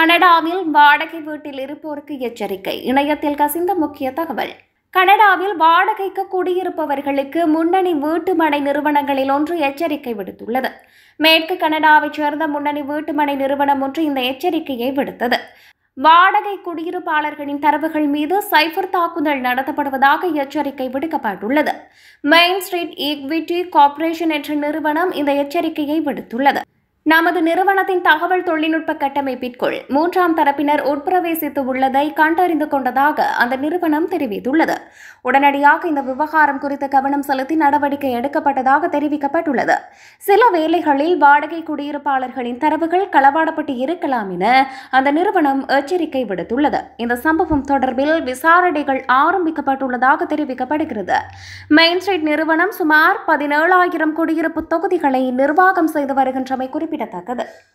கனடாவில் வாடகை வீட்டில் இருப்போருக்கு எச்சரிக்கை இணையத்தில் கசிந்த முக்கிய தகவல் கனடாவில் வாடகைக்கு குடியிருப்பவர்களுக்கு முன்னணி வீட்டுமனை நிறுவனங்களில் ஒன்று எச்சரிக்கை விடுத்துள்ளது மேற்கு கனடாவைச் சேர்ந்த முன்னணி வீட்டுமனை நிறுவனம் ஒன்று இந்த எச்சரிக்கையை விடுத்தது வாடகை குடியிருப்பாளர்களின் தரவுகள் மீது சைபர் தாக்குதல் நடத்தப்படுவதாக எச்சரிக்கை விடுக்கப்பட்டுள்ளது மெயின் ஸ்ட்ரீட் ஈக்விட்டி கார்ப்பரேஷன் என்ற நிறுவனம் இந்த எச்சரிக்கையை விடுத்துள்ளது நமது நிறுவனத்தின் தகவல் தொழில்நுட்ப கட்டமைப்பிற்குள் மூன்றாம் தரப்பினர் உட்பிரவேசித்து உள்ளதை கண்டறிந்து கொண்டதாக அந்த நிறுவனம் தெரிவித்துள்ளது உடனடியாக இந்த விவகாரம் குறித்து கவனம் செலுத்தி நடவடிக்கை எடுக்கப்பட்டதாக தெரிவிக்கப்பட்டுள்ளது சில வேளைகளில் வாடகை குடியிருப்பாளர்களின் தரவுகள் களவாடப்பட்டு இருக்கலாம் என அந்த நிறுவனம் எச்சரிக்கை விடுத்துள்ளது இந்த சம்பவம் தொடர்பில் விசாரணைகள் ஆரம்பிக்கப்பட்டுள்ளதாக தெரிவிக்கப்படுகிறது மெயின் ஸ்ட்ரீட் நிறுவனம் சுமார் பதினேழாயிரம் குடியிருப்பு தொகுதிகளை நிர்வாகம் செய்து வருகின்றமை குறிப்பிடத்தக்கது